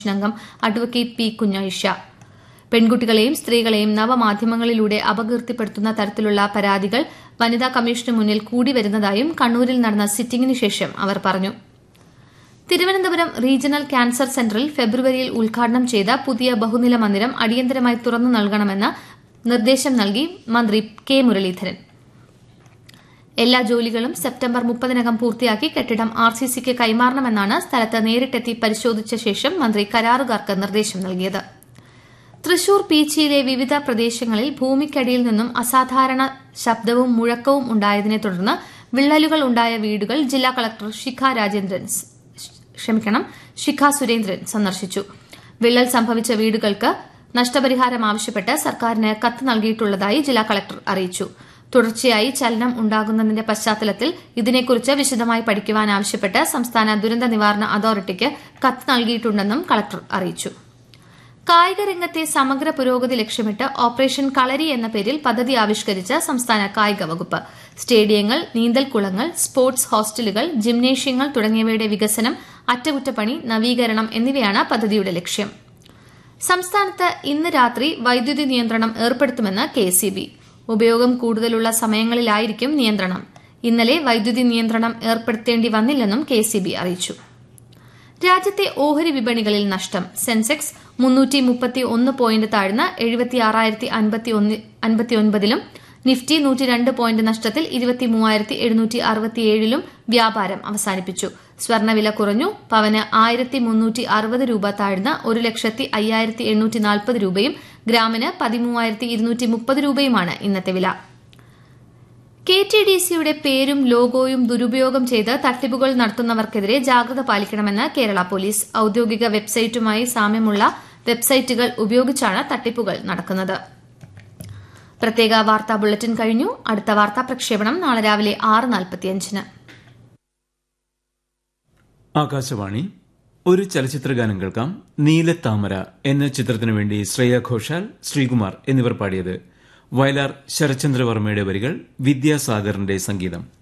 അംഗം advocate P Kunjayisha പെൺകുട്ടികളെയും സ്ത്രീകളെയും നവമാധ്യമങ്ങളിലൂടെ അപകീർത്തിപ്പെടുത്തുന്ന തരത്തിലുള്ള പരാതികൾ വനിതാ കമ്മീഷന് മുന്നിൽ കൂടി വരുന്നതായും കണ്ണൂരിൽ നടന്ന സിറ്റിംഗിന് ശേഷം അവർ പറഞ്ഞു തിരുവനന്തപുരം റീജിയണൽ ക്യാൻസർ സെന്ററിൽ ഫെബ്രുവരിയിൽ ഉദ്ഘാടനം ചെയ്ത പുതിയ ബഹുനില മന്ദിരം അടിയന്തരമായി തുറന്നു നൽകണമെന്ന് നിർദ്ദേശം നൽകി മന്ത്രി കെ മുരളീധരൻ എല്ലാ ജോലികളും സെപ്റ്റംബർ മുപ്പതിനകം പൂർത്തിയാക്കി കെട്ടിടം ആർ സി സിക്ക് കൈമാറണമെന്നാണ് സ്ഥലത്ത് നേരിട്ടെത്തി പരിശോധിച്ച ശേഷം മന്ത്രി കരാറുകാർക്ക് നിർദ്ദേശം നൽകിയത് തൃശൂർ പീച്ചിയിലെ വിവിധ പ്രദേശങ്ങളിൽ ഭൂമിക്കടിയിൽ നിന്നും അസാധാരണ ശബ്ദവും മുഴക്കവും ഉണ്ടായതിനെ തുടർന്ന് വിള്ളലുകൾ ഉണ്ടായ വീടുകൾ ജില്ലാ കളക്ടർ ശിഖ രാജേന്ദ്രൻ ക്ഷമിക്കണം ശിഖ സുരേന്ദ്രൻ സന്ദർശിച്ചു വിള്ളൽ സംഭവിച്ച വീടുകൾക്ക് നഷ്ടപരിഹാരം ആവശ്യപ്പെട്ട് സർക്കാരിന് കത്ത് നൽകിയിട്ടുള്ളതായി ജില്ലാ കളക്ടർ അറിയിച്ചു തുടർച്ചയായി ചലനം ഉണ്ടാകുന്നതിന്റെ പശ്ചാത്തലത്തിൽ ഇതിനെക്കുറിച്ച് വിശദമായി പഠിക്കുവാൻ ആവശ്യപ്പെട്ട് സംസ്ഥാന ദുരന്ത നിവാരണ അതോറിറ്റിക്ക് കത്ത് നൽകിയിട്ടുണ്ടെന്നും കളക്ടർ അറിയിച്ചു കായിക രംഗത്തെ സമഗ്ര പുരോഗതി ലക്ഷ്യമിട്ട് ഓപ്പറേഷൻ കളരി എന്ന പേരിൽ പദ്ധതി ആവിഷ്കരിച്ച സംസ്ഥാന കായിക വകുപ്പ് സ്റ്റേഡിയങ്ങൾ നീന്തൽക്കുളങ്ങൾ സ്പോർട്സ് ഹോസ്റ്റലുകൾ ജിംനേഷ്യങ്ങൾ തുടങ്ങിയവയുടെ വികസനം അറ്റകുറ്റപ്പണി നവീകരണം എന്നിവയാണ് പദ്ധതിയുടെ ലക്ഷ്യം സംസ്ഥാനത്ത് ഇന്ന് രാത്രി വൈദ്യുതി നിയന്ത്രണം ഏർപ്പെടുത്തുമെന്ന് കെഎസ്ഇബി ഉപയോഗം കൂടുതലുള്ള സമയങ്ങളിലായിരിക്കും നിയന്ത്രണം ഇന്നലെ വൈദ്യുതി നിയന്ത്രണം ഏർപ്പെടുത്തേണ്ടി വന്നില്ലെന്നും കെഎസ്ഇബി അറിയിച്ചു രാജ്യത്തെ ഓഹരി വിപണികളിൽ നഷ്ടം സെൻസെക്സ് മുന്നൂറ്റി മുപ്പത്തി ഒന്ന് പോയിന്റ് താഴ്ന്ന് എഴുപത്തി ആറായിരത്തി അൻപത്തി ഒൻപതിലും നിഫ്റ്റി നൂറ്റി രണ്ട് പോയിന്റ് നഷ്ടത്തിൽ ഇരുപത്തി മൂവായിരത്തി എഴുന്നൂറ്റി അറുപത്തിയേഴിലും വ്യാപാരം അവസാനിപ്പിച്ചു സ്വർണ്ണവില കുറഞ്ഞു പവന് ആയിരത്തി മുന്നൂറ്റി അറുപത് രൂപ താഴ്ന്ന് ഒരു ലക്ഷത്തി അയ്യായിരത്തി എണ്ണൂറ്റി നാൽപ്പത് രൂപയും ഗ്രാമിന് പതിമൂവായിരത്തി ഇരുന്നൂറ്റി മുപ്പത് രൂപയുമാണ് ഇന്നത്തെ വില കെ ടി ഡി സിയുടെ പേരും ലോഗോയും ദുരുപയോഗം ചെയ്ത് തട്ടിപ്പുകൾ നടത്തുന്നവർക്കെതിരെ ജാഗ്രത പാലിക്കണമെന്ന് കേരള പോലീസ് ഔദ്യോഗിക വെബ്സൈറ്റുമായി സാമ്യമുള്ള വെബ്സൈറ്റുകൾ ഉപയോഗിച്ചാണ് തട്ടിപ്പുകൾ നടക്കുന്നത് പ്രത്യേക വാർത്താ ബുള്ളറ്റിൻ കഴിഞ്ഞു അടുത്ത വാർത്താ പ്രക്ഷേപണം നാളെ രാവിലെ ആറ് നാൽപ്പത്തിയഞ്ചിന് ആകാശവാണി ഒരു ചലച്ചിത്രഗാനം കേൾക്കാം നീലത്താമര എന്ന ചിത്രത്തിനു വേണ്ടി ശ്രേയ ഘോഷാൽ ശ്രീകുമാർ എന്നിവർ പാടിയത് വയലാർ ശരചന്ദ്രവർമ്മയുടെ വരികൾ വിദ്യാസാഗറിന്റെ സംഗീതം